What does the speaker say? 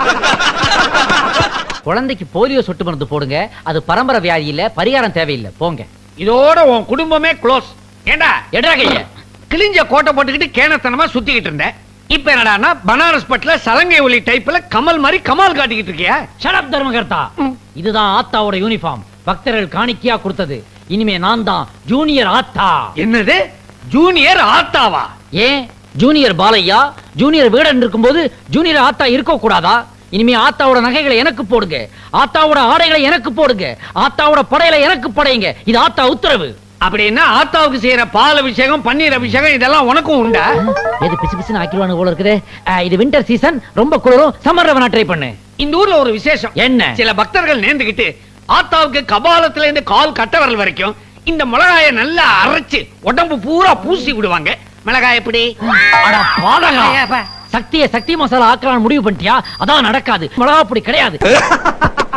குழந்தைக்கு போலியோ சொட்டு மருந்து போடுங்க அது பரம்பரை வியாதி இல்ல பரிகாரம் தேவையில்லை போங்க இதோட உன் குடும்பமே க்ளோஸ் ஏண்டா எடுறா கைய கிழிஞ்ச கோட்டை போட்டுக்கிட்டு கேனத்தனமா சுத்திக்கிட்டு இருந்த இப்ப என்னடான்னா பனாரஸ் பட்ல சலங்கை ஒலி டைப்ல கமல் மாதிரி கமால் காட்டிக்கிட்டு இருக்கியா ஷடப் தர்மகர்த்தா இதுதான் ஆத்தாவோட யூனிஃபார்ம் பக்தர்கள் காணிக்கையா கொடுத்தது இனிமே நான் தான் ஜூனியர் ஆத்தா என்னது ஜூனியர் ஆத்தாவா ஏன் ஜூனியர் பாலையா ஜூனியர் வீடன் இருக்கும்போது ஜூனியர் ஆத்தா இருக்க கூடாதா இனிமே ஆத்தாவோட நகைகளை எனக்கு போடுங்க ஆத்தாவோட ஆடைகளை எனக்கு போடுங்க ஆத்தாவோட படையில எனக்கு படையுங்க இது ஆத்தா உத்தரவு அப்படின்னா ஆத்தாவுக்கு செய்யற பால் அபிஷேகம் பன்னீர் அபிஷேகம் இதெல்லாம் உனக்கும் உண்டா எது பிசு பிசுன்னு ஆக்கிடுவானு போல இருக்குது அஹ், இது வின்டர் சீசன் ரொம்ப குளிரும் சம்மர் வேணா ட்ரை பண்ணு இந்த ஊர்ல ஒரு விசேஷம் என்ன? சில பக்தர்கள் நேர்ந்துகிட்டு ஆத்தாவுக்கு கபாலத்துல இருந்து கால் கட்ட வரல் வரைக்கும் இந்த மிளகாய நல்லா அரைச்சு உடம்பு பூரா பூசி விடுவாங்க மிளகாய் எப்படி அட பாதகா ஐயா, சக்தியை சக்தி மசாலா ஆக்கலாம் முடிவு பண்ணிட்டியா அதான் நடக்காது மிளகா பொடி கிடையாது